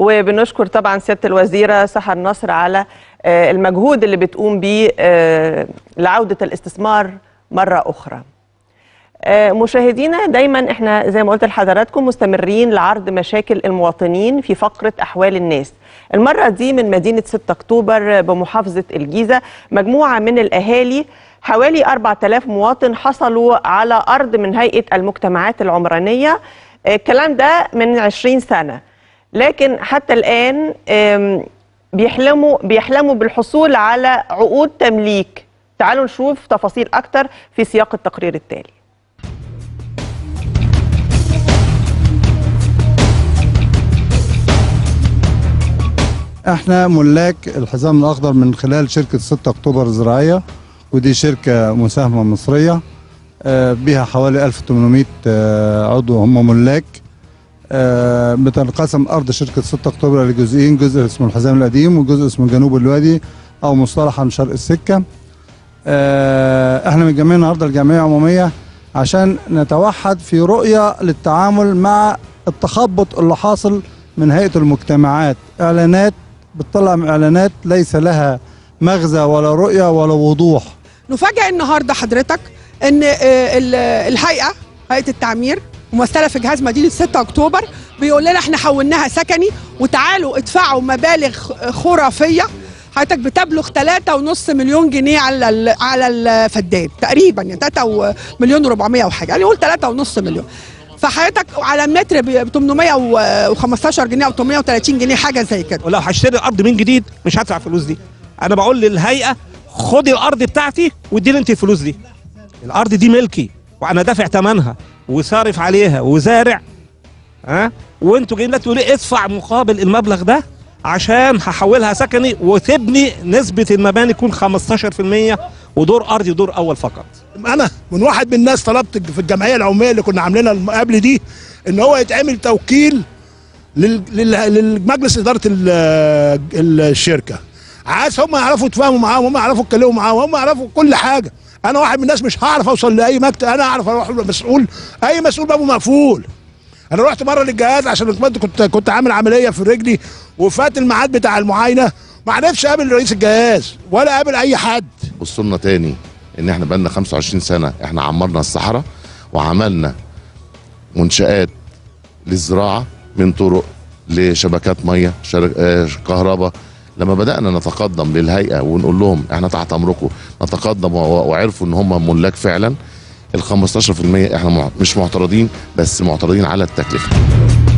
وبنشكر طبعا سياده الوزيره سحر نصر على آه، المجهود اللي بتقوم بيه آه، لعوده الاستثمار مره اخرى. آه، مشاهدينا دايما احنا زي ما قلت لحضراتكم مستمرين لعرض مشاكل المواطنين في فقره احوال الناس. المره دي من مدينه 6 اكتوبر بمحافظه الجيزه مجموعه من الاهالي حوالي 4000 مواطن حصلوا على ارض من هيئه المجتمعات العمرانيه آه، الكلام ده من 20 سنه لكن حتى الان آم، بيحلموا بيحلموا بالحصول على عقود تمليك تعالوا نشوف تفاصيل اكتر في سياق التقرير التالي احنا ملاك الحزام الاخضر من خلال شركه 6 اكتوبر الزراعيه ودي شركه مساهمه مصريه آه، بها حوالي 1800 آه، عضو هم ملاك آه، بتنقسم ارض شركه 6 اكتوبر لجزئين جزء اسمه الحزام القديم وجزء اسمه جنوب الوادي او مصطلحا شرق السكه آه، احنا متجمعين النهارده الجمعيه عموميه عشان نتوحد في رؤيه للتعامل مع التخبط اللي حاصل من هيئه المجتمعات اعلانات بتطلع اعلانات ليس لها مغزى ولا رؤيه ولا وضوح نفاجئ النهارده حضرتك ان آه، ال- الهيئه هيئه التعمير ممثله في جهاز مدينه 6 اكتوبر بيقول لنا احنا حولناها سكني وتعالوا ادفعوا مبالغ خ- خرافيه حضرتك بتبلغ 3.5 مليون جنيه على ال- على الفدان تقريبا يعني 3 مليون و400 وحاجه يعني قول 3.5 مليون فحضرتك على المتر ب 815 جنيه او 830 جنيه حاجه زي كده ولو هشتري الارض من جديد مش هدفع الفلوس دي انا بقول للهيئه خدي الارض بتاعتي واديني انت الفلوس دي الارض دي ملكي وانا دافع ثمنها وصارف عليها وزارع ها وانتوا جايين تقولوا لي ادفع مقابل المبلغ ده عشان هحولها سكني وتبني نسبه المباني تكون 15% ودور ارضي ودور اول فقط انا من واحد من الناس طلبت في الجمعيه العموميه اللي كنا عاملينها الم- قبل دي ان هو يتعمل توكيل لل- لل- للمجلس اداره ال- ال- الشركه عايز هم يعرفوا يتفاهموا معاهم هم يعرفوا يتكلموا معاهم هم يعرفوا كل حاجه انا واحد من الناس مش هعرف اوصل لاي مكتب انا اعرف اروح مسؤول اي مسؤول بابه مقفول انا رحت مره للجهاز عشان كنت كنت كنت عامل عمليه في رجلي وفات الميعاد بتاع المعاينه ما عرفش اقابل رئيس الجهاز ولا اقابل اي حد بصوا لنا تاني ان احنا بقالنا 25 سنه احنا عمرنا الصحراء وعملنا منشآت للزراعه من طرق لشبكات ميه شر- آه، كهرباء لما بدانا نتقدم للهيئه ونقول لهم احنا تحت امركم نتقدم و- وعرفوا ان هم ملاك فعلا ال 15% احنا مع- مش معترضين بس معترضين على التكلفه